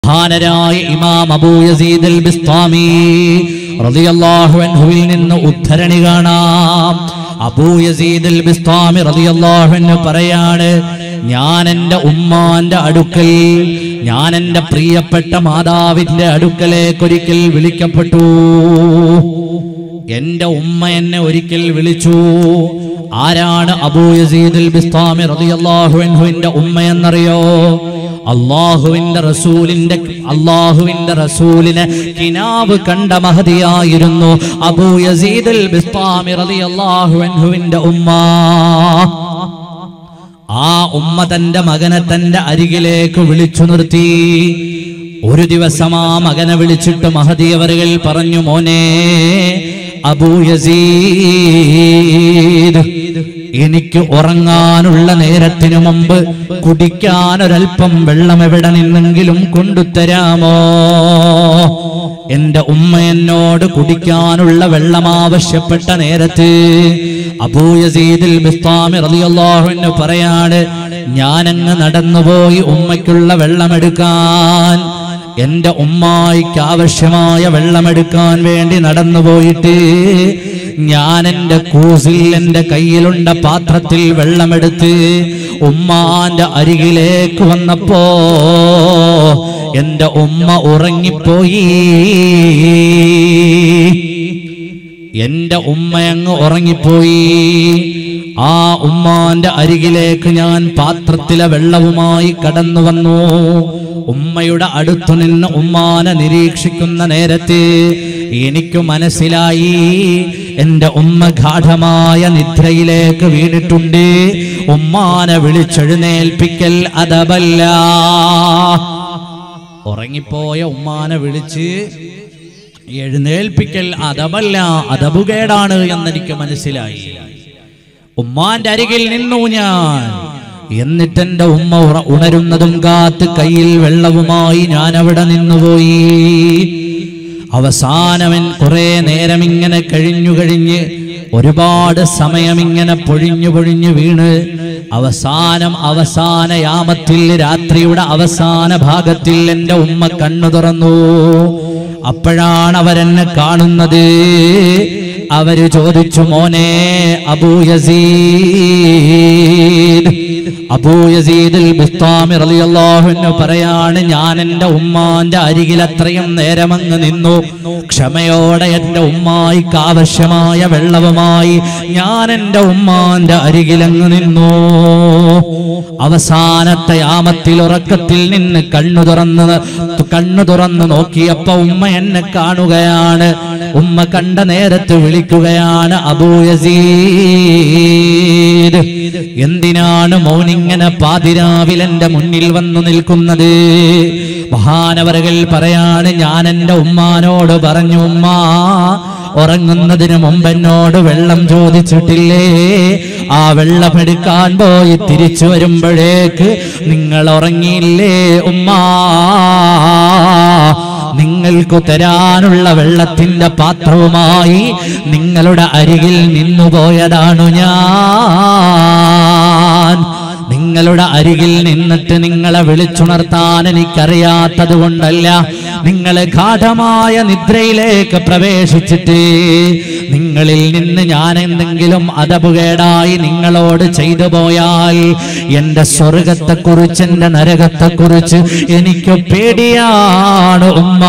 മഹാനരായ ഇമാം അബൂ യസീദ് അൽ ബിസ്താമി റളിയല്ലാഹു അൻഹുവിൽ നിന്ന് ഉദ്ധരണി കാണാം അബൂ യസീദ് അൽ ബിസ്താമി റളിയല്ലാഹു അൻഹു പറയാണ് ഞാൻ എൻ്റെ ഉമ്മാന്റെ അടുക്കൽ ഞാൻ എൻ്റെ പ്രിയപ്പെട്ട മാതാവിന്റെ അടുക്കലേക്കൊരിക്കൽ വിളിക്കപ്പെട്ടു എന്റെ ഉമ്മ എന്നെ ഒരിക്കൽ വിളിച്ചു ആരാണ് അബൂ യസീദ് അൽ ബിസ്താമി റളിയല്ലാഹു അൻഹുവിന്റെ ഉമ്മ എന്നറിയോ അള്ളാഹുവിന്റെ റസൂലിന്റെ അള്ളാഹുവിന്റെ റസൂലിനെ കിനാവ് കണ്ട മഹതിയായിരുന്നു അബൂ യസീദ് അൽ ബിസ്താമി റളിയല്ലാഹു അൻഹുവിന്റെ ഉമ്മ ആ ഉമ്മ തന്റെ മകനെ തന്റെ അരികിലേക്ക് വിളിച്ചു നിർത്തി ഒരു ദിവസം ആ മകനെ വിളിച്ചിട്ട് മഹദിയവറുകൾ പറഞ്ഞു മോനെ അബൂ യസീദ് എനിക്ക് ഉറങ്ങാനുള്ള നേരത്തിനു മുമ്പ് കുടിക്കാൻ ഒരൽപ്പം വെള്ളം എവിടെ നിന്നെങ്കിലും കൊണ്ടുതരാമോ എന്റെ ഉമ്മ എന്നോട് കുടിക്കാനുള്ള വെള്ളം ആവശ്യപ്പെട്ട നേരത്ത് അബൂ യസീദിൽ ബിസ്താമി റളിയല്ലാഹു അൻഹു പറയാണ് ഞാനങ്ങ് നടന്നുപോയി ഉമ്മയ്ക്കുള്ള വെള്ളമെടുക്കാൻ എന്റെ ഉമ്മായിക്ക് ആവശ്യമായ വെള്ളമെടുക്കാൻ വേണ്ടി നടന്നുപോയിട്ട് ഞാൻ എന്റെ കൂസിൽ എന്റെ കയ്യിലുണ്ട പാത്രത്തിൽ വെള്ളമെടുത്ത് ഉമ്മാന്റെ അരികിലേക്ക് വന്നപ്പോ എന്റെ ഉമ്മ ഉറങ്ങിപ്പോയി എന്റെ ഉമ്മ അങ്ങ് ഉറങ്ങിപ്പോയി ആ ഉമ്മാന്റെ അരികിലേക്ക് ഞാൻ പാത്രത്തിലെ വെള്ളവുമായി കടന്നു വന്നു ഉമ്മയുടെ അടുത്തു നിന്ന് ഉമ്മാനെ നിരീക്ഷിക്കുന്ന നേരത്ത് എനിക്ക് മനസ്സിലായി എന്റെ ഉമ്മ ഗാഠമായ നിദ്രയിലേക്ക് വീണിട്ടുണ്ട് ഉമ്മാനെ വിളിച്ചെഴുന്നേൽപ്പിക്കൽ അതബല്ല ഉറങ്ങിപ്പോയ ഉമ്മാനെ വിളിച്ച് എഴുന്നേൽപ്പിക്കൽ അതബല്ല അതബുകേടാണ് എന്നെനിക്ക് മനസ്സിലായി ഉമ്മാന്റെ അരികിൽ നിന്നു ഞാൻ എന്നിട്ടെന്റെ ഉമ്മ ഉറ- ഉണരുന്നതും കാത്ത് കയ്യിൽ വെള്ളവുമായി ഞാൻ അവിടെ നിന്നുപോയി അവസാനവൻ കുറെ നേരം ഇങ്ങനെ കഴിഞ്ഞു കഴിഞ്ഞ് ഒരുപാട് സമയം ഇങ്ങനെ പൊഴിഞ്ഞു പൊഴിഞ്ഞു വീണ് അവസാനം അവസാന യാമത്തിൽ രാത്രിയുടെ അവസാന ഭാഗത്തിൽ എൻ്റെ ഉമ്മ കണ്ണു തുറന്നു അപ്പോഴാണ് അവരെന്നെ കാണുന്നത് അവര് ചോദിച്ചു മോനെ അബൂ യസീദ് അബൂ യസീദുൽ ബിസ്താമി റളിയല്ലാഹു അൻഹു പറയാണ് ഞാൻ എൻ്റെ ഉമ്മാന്റെ അരികിൽ അത്രയും നേരം അങ്ങ് നിന്നു ക്ഷമയോടെ എൻ്റെ ഉമ്മായിക്ക് ആവശ്യമായ വെള്ളവുമായി ഞാൻ എൻ്റെ ഉമ്മാന്റെ അരികിൽ അങ്ങ് നിന്നു അവസാനത്തെ യാമത്തിൽ ഉറക്കത്തിൽ നിന്ന് കണ്ണു തുറന്ന് കണ്ണു തുറന്ന് നോക്കിയപ്പോ ഉമ്മ എന്നെ കാണുകയാണ് ഉമ്മ കണ്ട നേരത്ത് വിളിക്കുകയാണ് അബൂ യസീദ് എന്തിനാണ് മോനിങ്ങനെ പാതിരാവിൽ എന്റെ മുന്നിൽ വന്നു നിൽക്കുന്നത് മഹാനവരകൾ പറയാണ് ഞാൻ എൻ്റെ ഉമ്മാനോട് പറഞ്ഞു ഉമ്മ ഉറങ്ങുന്നതിന് മുമ്പ് എന്നോട് വെള്ളം ചോദിച്ചിട്ടില്ലേ ആ വെള്ളം എടുക്കാൻ പോയി തിരിച്ചു വരുമ്പോഴേക്ക് നിങ്ങൾ ഉറങ്ങിയില്ലേ ഉമ്മാ നിങ്ങൾക്കു തരാനുള്ള വെള്ളത്തിന്റെ പാത്രവുമായി നിങ്ങളുടെ അരികിൽ നിന്നുപോയതാണു ഞാൻ നിങ്ങളുടെ അരികിൽ നിന്നിട്ട് നിങ്ങളെ വിളിച്ചുണർത്താൻ എനിക്കറിയാത്തത് കൊണ്ടല്ല നിങ്ങളെ ഗാഠമായ നിദ്രയിലേക്ക് പ്രവേശിച്ചിട്ട് നിങ്ങളിൽ നിന്ന് ഞാൻ എന്തെങ്കിലും അതപുകേടായി നിങ്ങളോട് ചെയ്തു പോയാൽ എന്റെ സ്വർഗത്തെക്കുറിച്ച് എന്റെ നരകത്തെക്കുറിച്ച് എനിക്ക് പേടിയാണ് ഉമ്മ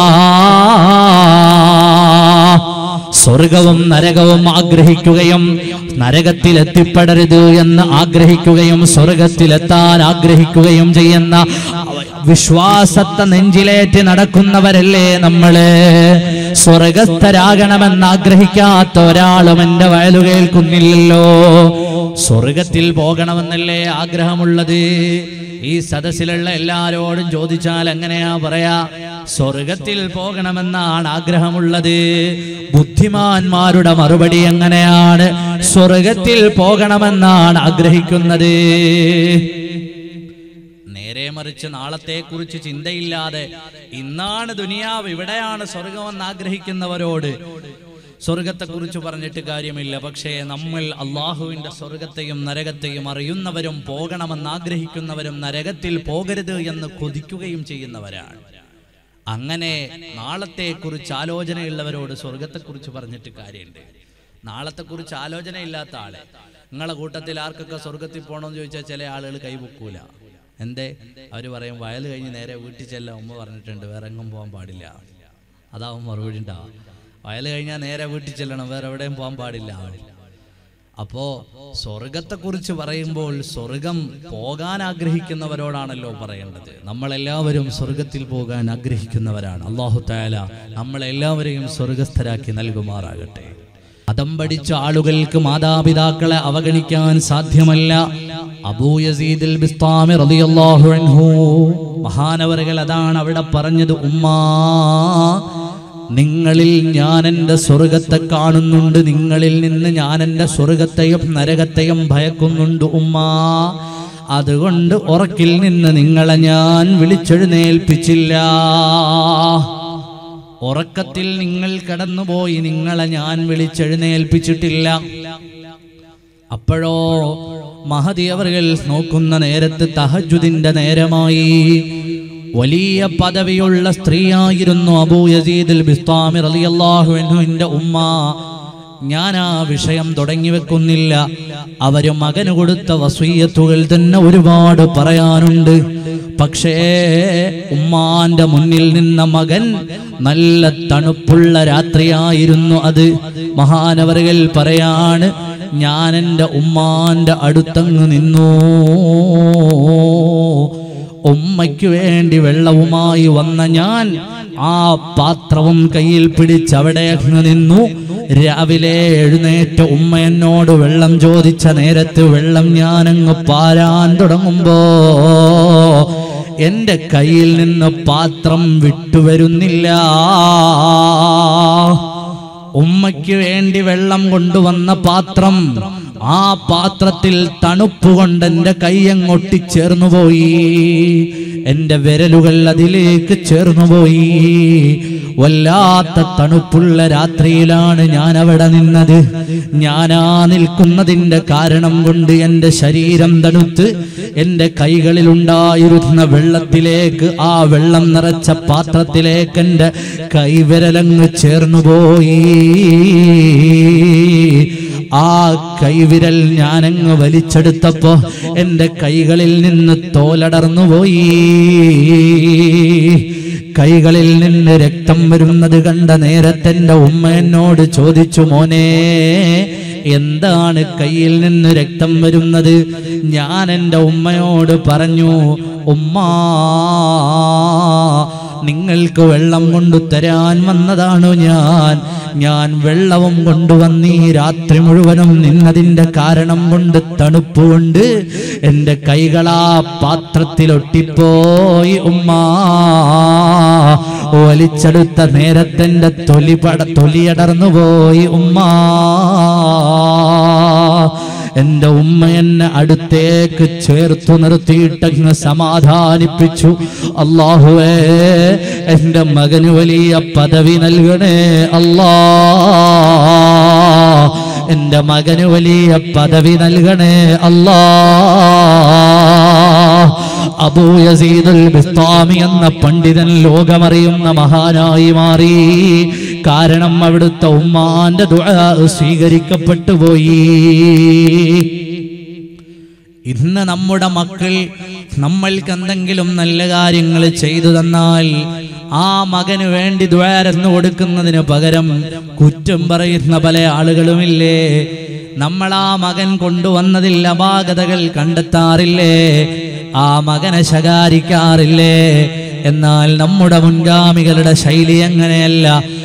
സ്വർഗവും നരകവും ആഗ്രഹിക്കുകയും നരകത്തിൽ എത്തിപ്പെടരുത് എന്ന് ആഗ്രഹിക്കുകയും സ്വർഗത്തിലെത്താൻ ആഗ്രഹിക്കുകയും ചെയ്യുന്ന വിശ്വാസത്തെ നെഞ്ചിലേറ്റ് നടക്കുന്നവരല്ലേ നമ്മള് സ്വർഗസ്ഥരാകണമെന്ന് ആഗ്രഹിക്കാത്ത ഒരാളും എന്റെ വയലു കേൾക്കുന്നില്ലല്ലോ സ്വർഗത്തിൽ പോകണമെന്നല്ലേ ആഗ്രഹമുള്ളത് ഈ സദസ്സിലുള്ള എല്ലാരോടും ചോദിച്ചാൽ എങ്ങനെയാ പറയാ സ്വർഗത്തിൽ പോകണമെന്നാണ് ആഗ്രഹമുള്ളത് ബുദ്ധിമാന്മാരുടെ മറുപടി എങ്ങനെയാണ് സ്വർഗത്തിൽ പോകണമെന്നാണ് ആഗ്രഹിക്കുന്നത് നേരെ മറിച്ച് നാളത്തെക്കുറിച്ച് ചിന്തയില്ലാതെ ഇന്നാണ് ദുനിയാവ് ഇവിടെയാണ് സ്വർഗമെന്ന് ആഗ്രഹിക്കുന്നവരോട് സ്വർഗത്തെക്കുറിച്ച് പറഞ്ഞിട്ട് കാര്യമില്ല പക്ഷേ നമ്മൾ അള്ളാഹുവിൻ്റെ സ്വർഗത്തെയും നരകത്തെയും അറിയുന്നവരും പോകണമെന്ന് ആഗ്രഹിക്കുന്നവരും നരകത്തിൽ പോകരുത് എന്ന് കൊതിക്കുകയും ചെയ്യുന്നവരാണ് അങ്ങനെ നാളത്തെക്കുറിച്ച് ആലോചനയുള്ളവരോട് സ്വർഗത്തെക്കുറിച്ച് പറഞ്ഞിട്ട് കാര്യമുണ്ട് നാളത്തെക്കുറിച്ച് ആലോചനയില്ലാത്ത ആളെ നിങ്ങളെ കൂട്ടത്തിൽ ആർക്കൊക്കെ സ്വർഗത്തിൽ പോകണമെന്ന് ചോദിച്ചാൽ ചില ആളുകൾ കൈവെക്കൂല എന്തേ അവർ പറയും വയൽ കഴിഞ്ഞ് നേരെ വീട്ടിൽ ചെല്ലാം ഉമ്മ പറഞ്ഞിട്ടുണ്ട് വേറെ എങ്ങും പോകാൻ പാടില്ല അതാവും മറുപടി ഉണ്ടാവും വയൽ കഴിഞ്ഞാൽ നേരെ വീട്ടിൽ ചെല്ലണം വേറെ എവിടെയും പോകാൻ പാടില്ല അപ്പോ സ്വർഗത്തെക്കുറിച്ച് പറയുമ്പോൾ സ്വർഗം പോകാൻ ആഗ്രഹിക്കുന്നവരോടാണല്ലോ പറയേണ്ടത് നമ്മളെല്ലാവരും സ്വർഗത്തിൽ പോകാൻ ആഗ്രഹിക്കുന്നവരാണ് അള്ളാഹു താല നമ്മളെല്ലാവരെയും സ്വർഗസ്ഥരാക്കി നൽകുമാറാകട്ടെ അതം പഠിച്ച ആളുകൾക്ക് മാതാപിതാക്കളെ അവഗണിക്കാൻ സാധ്യമല്ല അബൂയസീദിൽ ബിസ്താമി റളിയല്ലാഹു അൻഹു മഹാനവറുകൾ അതാണ് അവിടെ പറഞ്ഞത് ഉമ്മാ നിങ്ങളിൽ ഞാൻ എൻ്റെ സ്വർഗത്തെ കാണുന്നുണ്ട് നിങ്ങളിൽ നിന്ന് ഞാൻ എൻ്റെ സ്വർഗത്തെയും നരകത്തെയും ഭയക്കുന്നുണ്ട് ഉമ്മ അതുകൊണ്ട് ഉറക്കിൽ നിന്ന് നിങ്ങളെ ഞാൻ വിളിച്ചെഴുന്നേൽപ്പിച്ചില്ല ഉറക്കത്തിൽ നിങ്ങൾ കടന്നുപോയി നിങ്ങളെ ഞാൻ വിളിച്ചെഴുന്നേൽപ്പിച്ചിട്ടില്ല അപ്പോഴോ മഹതി അവர்கள் നോക്കുന്ന നേരത്ത് തഹജുദിന്റെ നേരമായി വലിയ പദവിയുള്ള സ്ത്രീയായിരുന്നു അബൂ യസീദുൽ ബിസ്താമി റളിയല്ലാഹു അൻഹുവിന്റെ ഉമ്മ ഞാൻ ആ വിഷയം തുടങ്ങി വെക്കുന്നില്ല അവര് മകന് കൊടുത്ത വസീയത്തുകൾ തന്നെ ഒരുപാട് പറയാനുണ്ട് പക്ഷേ ഉമ്മാന്റെ മുന്നിൽ നിന്ന മകൻ നല്ല തണുപ്പുള്ള രാത്രിയായിരുന്നു അത് മഹാനവറുകൾ പറയാണ് ഞാൻ എൻ്റെ ഉമ്മാന്റെ അടുത്തങ്ങ് നിന്നു ഉമ്മയ്ക്ക് വേണ്ടി വെള്ളവുമായി വന്ന ഞാൻ ആ പാത്രവും കയ്യിൽ പിടിച്ച് അവിടെ അങ്ങ് നിന്നു രാവിലെ എഴുന്നേറ്റ ഉമ്മ എന്നോട് വെള്ളം ചോദിച്ച നേരത്ത് വെള്ളം ഞാനങ്ങ് പാരാൻ തുടങ്ങുമ്പോ എന്റെ കയ്യിൽ നിന്ന് പാത്രം വിട്ടുവരുന്നില്ല ഉമ്മയ്ക്ക് വേണ്ടി വെള്ളം കൊണ്ടുവന്ന പാത്രം ആ പാത്രത്തിൽ തണുപ്പ് കൊണ്ട് എന്റെ കൈയങ്ങൊട്ടി ചേർന്നുപോയി എന്റെ വിരലുകൾ അതിലേക്ക് ചേർന്നുപോയി വല്ലാത്ത തണുപ്പുള്ള രാത്രിയിലാണ് ഞാൻ അവിടെ നിന്നത് ഞാനാ നിൽക്കുന്നതിന്റെ കാരണം കൊണ്ട് എന്റെ ശരീരം തണുത്ത് എന്റെ കൈകളിൽ ഉണ്ടായിരുന്ന വെള്ളത്തിലേക്ക് ആ വെള്ളം നിറച്ച പാത്രത്തിലേക്ക് എന്റെ കൈവിരലങ്ങ് ചേർന്നുപോയി ആ കൈവിരൽ ഞാനങ്ങ് വലിച്ചെടുത്തപ്പോ എന്റെ കൈകളിൽ നിന്ന് തോലടർന്നു പോയി കൈകളിൽ നിന്ന് രക്തം വരുന്നത് കണ്ട നേരത്തെന്റെ ഉമ്മ എന്നോട് ചോദിച്ചു മോനെ എന്താണ് കയ്യിൽ നിന്ന് രക്തം വരുന്നത് ഞാൻ എൻ്റെ ഉമ്മയോട് പറഞ്ഞു ഉമ്മാ നിങ്ങൾക്ക് വെള്ളം കൊണ്ടു തരാൻ വന്നതാണു ഞാൻ ഞാൻ വെള്ളവും കൊണ്ടുവന്ന് ഈ രാത്രി മുഴുവനും നിന്നതിന്റെ കാരണം കൊണ്ട് തണുപ്പ് കൊണ്ട് എൻ്റെ കൈകളാ പാത്രത്തിലൊട്ടിപ്പോയി ഉമ്മ വലിച്ചെടുത്ത നേരത്തെന്റെ തൊലി പട തൊലിയടർന്നു പോയി ഉമ്മ എന്റെ ഉമ്മ എന്നെ അടുത്തേക്ക് ചേർത്തു നിർത്തിയിട്ടങ്ങ് സമാധാനിപ്പിച്ചു അള്ളാഹുവേ എന്റെ മകന് വലിയ പദവി നൽകണേ അല്ലാ എന്റെ മകന് വലിയ പദവി നൽകണേ അല്ലാ അബൂ യസീദുൽ ബിസ്താമി എന്ന പണ്ഡിതൻ ലോകമറിയുന്ന മഹാനായി മാറി കാരണം അവിടുത്തെ ഉമ്മാന്റെ ദുആ സ്വീകരിക്കപ്പെട്ടു പോയി ഇന്ന് നമ്മുടെ മക്കൾ നമ്മൾക്ക് എന്തെങ്കിലും നല്ല കാര്യങ്ങൾ ചെയ്തു തന്നാൽ ആ മകന് വേണ്ടി ദ്വാരന്ന് കൊടുക്കുന്നതിന് പകരം കുറ്റം പറയുന്ന പല ആളുകളുമില്ലേ നമ്മൾ ആ മകൻ കൊണ്ടുവന്നതിൽ അപാകതകൾ കണ്ടെത്താറില്ലേ ആ മകനെ ശകാരിക്കാറില്ലേ എന്നാൽ നമ്മുടെ മുൻഗാമികളുടെ ശൈലി അങ്ങനെയല്ല